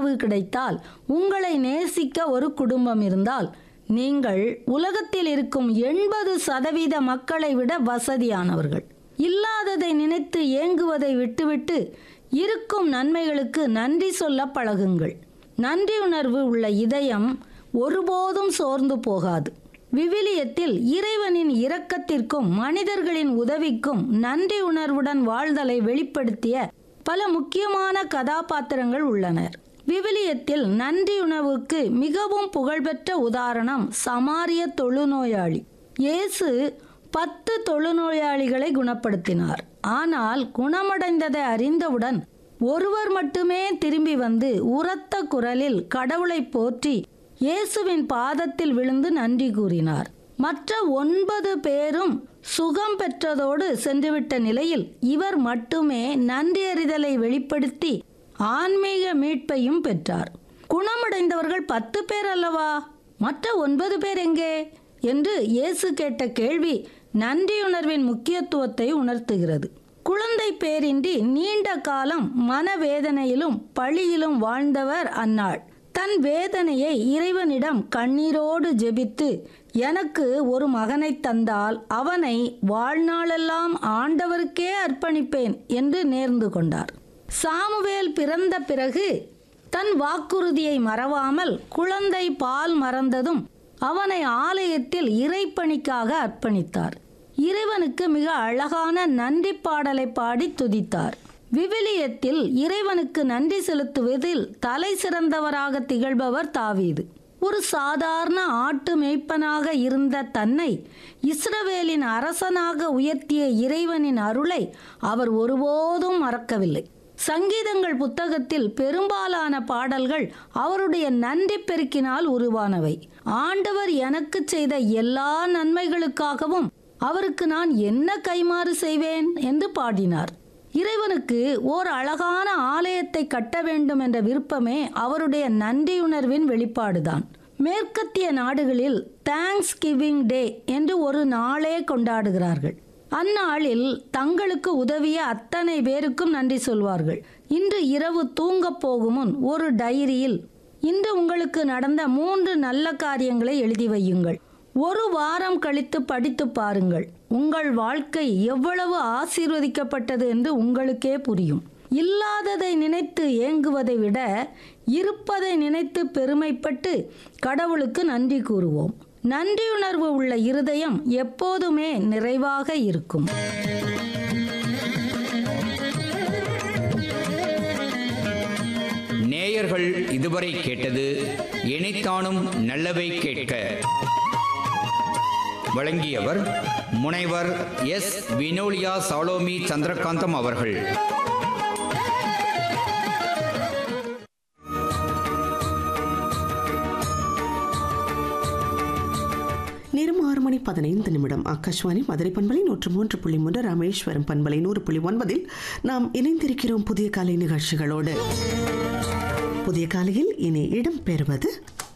உணவு கிடைத்தால் உங்களை நேசிக்க ஒரு குடும்பம் இருந்தால் நீங்கள் உலகத்தில் இருக்கும் எண்பது சதவீத மக்களை விட வசதியானவர்கள் இல்லாததை நினைத்து ஏங்குவதை விட்டுவிட்டு இருக்கும் நன்மைகளுக்கு நன்றி சொல்ல பழகுங்கள் நன்றி உணர்வு உள்ள இதயம் ஒருபோதும் சோர்ந்து போகாது விவிலியத்தில் இறைவனின் இரக்கத்திற்கும் மனிதர்களின் உதவிக்கும் நன்றி உணர்வுடன் வாழ்தலை வெளிப்படுத்திய பல முக்கியமான கதாபாத்திரங்கள் உள்ளனர் விவிலியத்தில் நன்றி உணவுக்கு மிகவும் புகழ்பெற்ற உதாரணம் சமாரிய தொழுநோயாளி இயேசு பத்து தொழுநோயாளிகளை குணப்படுத்தினார் ஆனால் குணமடைந்ததை அறிந்தவுடன் ஒருவர் மட்டுமே திரும்பி வந்து உரத்த குரலில் கடவுளை போற்றி இயேசுவின் பாதத்தில் விழுந்து நன்றி கூறினார் மற்ற ஒன்பது பேரும் சுகம் பெற்றதோடு சென்றுவிட்ட நிலையில் இவர் மட்டுமே நன்றியறிதலை வெளிப்படுத்தி ஆன்மீக மீட்பையும் பெற்றார் குணமடைந்தவர்கள் பத்து பேர் அல்லவா மற்ற ஒன்பது பேர் எங்கே என்று இயேசு கேட்ட கேள்வி நன்றியுணர்வின் முக்கியத்துவத்தை உணர்த்துகிறது குழந்தை பேரின்றி நீண்ட காலம் மனவேதனையிலும் பழியிலும் வாழ்ந்தவர் அன்னாள் தன் வேதனையை இறைவனிடம் கண்ணீரோடு ஜெபித்து எனக்கு ஒரு மகனை தந்தால் அவனை வாழ்நாளெல்லாம் ஆண்டவருக்கே அர்ப்பணிப்பேன் என்று நேர்ந்து கொண்டார் சாமுவேல் பிறந்த பிறகு தன் வாக்குறுதியை மறவாமல் குழந்தை பால் மறந்ததும் அவனை ஆலயத்தில் இறைப்பணிக்காக அர்ப்பணித்தார் இறைவனுக்கு மிக அழகான நன்றி பாடலை பாடி துதித்தார் விவிலியத்தில் இறைவனுக்கு நன்றி செலுத்துவதில் தலை சிறந்தவராக திகழ்பவர் தாவீது ஒரு சாதாரண ஆட்டு மேய்ப்பனாக இருந்த தன்னை இஸ்ரவேலின் அரசனாக உயர்த்திய இறைவனின் அருளை அவர் ஒருபோதும் மறக்கவில்லை சங்கீதங்கள் புத்தகத்தில் பெரும்பாலான பாடல்கள் அவருடைய நன்றி பெருக்கினால் உருவானவை ஆண்டவர் எனக்கு செய்த எல்லா நன்மைகளுக்காகவும் அவருக்கு நான் என்ன கைமாறு செய்வேன் என்று பாடினார் இறைவனுக்கு ஓர் அழகான ஆலயத்தை கட்ட வேண்டும் என்ற விருப்பமே அவருடைய நன்றியுணர்வின் வெளிப்பாடுதான் மேற்கத்திய நாடுகளில் தேங்க்ஸ் கிவிங் டே என்று ஒரு நாளே கொண்டாடுகிறார்கள் அந்நாளில் தங்களுக்கு உதவிய அத்தனை பேருக்கும் நன்றி சொல்வார்கள் இன்று இரவு தூங்கப் போகும் முன் ஒரு டைரியில் இன்று உங்களுக்கு நடந்த மூன்று நல்ல காரியங்களை எழுதி வையுங்கள் ஒரு வாரம் கழித்து படித்து பாருங்கள் உங்கள் வாழ்க்கை எவ்வளவு ஆசீர்வதிக்கப்பட்டது என்று உங்களுக்கே புரியும் இல்லாததை நினைத்து ஏங்குவதை விட இருப்பதை நினைத்து பெருமைப்பட்டு கடவுளுக்கு நன்றி கூறுவோம் நன்றியுணர்வு உள்ள இருதயம் எப்போதுமே நிறைவாக இருக்கும் நேயர்கள் இதுவரை கேட்டது இணைத்தானும் நல்லவை கேட்க வழங்கியவர் முனைவர் எஸ் வினோலியா சாலோமி சந்திரகாந்தம் அவர்கள் நேரம் ஆறு மணி பதினைந்து நிமிடம் ஆகாஷ்வாணி மதுரை பண்பலை நூற்று மூன்று புள்ளி மூன்று ராமேஸ்வரம் பண்பலை நூறு புள்ளி ஒன்பதில் நாம் இணைந்திருக்கிறோம் புதிய காலை நிகழ்ச்சிகளோடு புதிய காலையில் இனி இடம் பெறுவது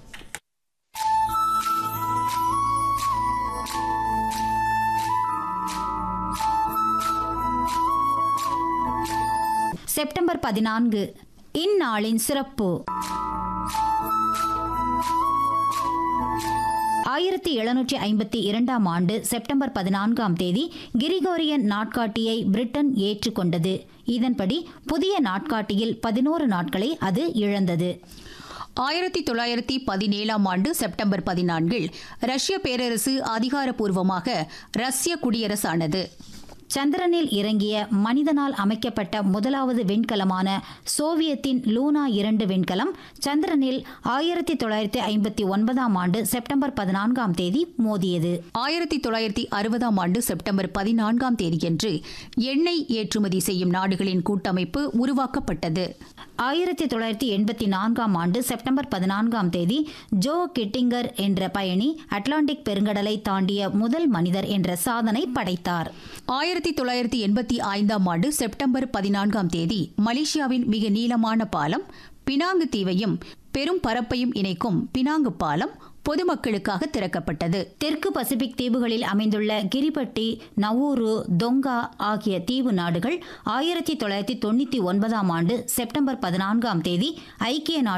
செப்டம்பர் பதினான்கு இந்நாளின் சிறப்பு ஆயிரத்தி எழுநூற்றி ஐம்பத்தி இரண்டாம் ஆண்டு செப்டம்பர் பதினான்காம் தேதி கிரிகோரியன் நாட்காட்டியை பிரிட்டன் ஏற்றுக்கொண்டது இதன்படி புதிய நாட்காட்டியில் பதினோரு நாட்களை அது இழந்தது ஆயிரத்தி தொள்ளாயிரத்தி பதினேழாம் ஆண்டு செப்டம்பர் பதினான்கில் ரஷ்ய பேரரசு அதிகாரப்பூர்வமாக ரஷ்ய குடியரசானது சந்திரனில் இறங்கிய மனிதனால் அமைக்கப்பட்ட முதலாவது விண்கலமான சோவியத்தின் லூனா இரண்டு விண்கலம் சந்திரனில் ஆயிரத்தி தொள்ளாயிரத்தி ஐம்பத்தி ஒன்பதாம் ஆண்டு செப்டம்பர் பதினான்காம் தேதி மோதியது ஆயிரத்தி தொள்ளாயிரத்தி அறுபதாம் ஆண்டு செப்டம்பர் பதினான்காம் தேதியன்று எண்ணெய் ஏற்றுமதி செய்யும் நாடுகளின் கூட்டமைப்பு உருவாக்கப்பட்டது ஆயிரத்தி தொள்ளாயிரத்தி எண்பத்தி நான்காம் ஆண்டு செப்டம்பர் பதினான்காம் தேதி ஜோ கிட்டிங்கர் என்ற பயணி அட்லாண்டிக் பெருங்கடலை தாண்டிய முதல் மனிதர் என்ற சாதனை படைத்தார் ஆயிரத்தி தொள்ளாயிரத்தி எண்பத்தி ஐந்தாம் ஆண்டு செப்டம்பர் பதினான்காம் தேதி மலேசியாவின் மிக நீளமான பாலம் பினாங்கு தீவையும் பெரும் பரப்பையும் இணைக்கும் பினாங்கு பாலம் பொதுமக்களுக்காக திறக்கப்பட்டது தெற்கு பசிபிக் தீவுகளில் அமைந்துள்ள கிரிபட்டி நவூரு தொங்கா ஆகிய தீவு நாடுகள் ஆயிரத்தி தொள்ளாயிரத்தி தொண்ணூத்தி ஒன்பதாம் ஆண்டு செப்டம்பர் பதினான்காம் தேதி ஐக்கிய நாடு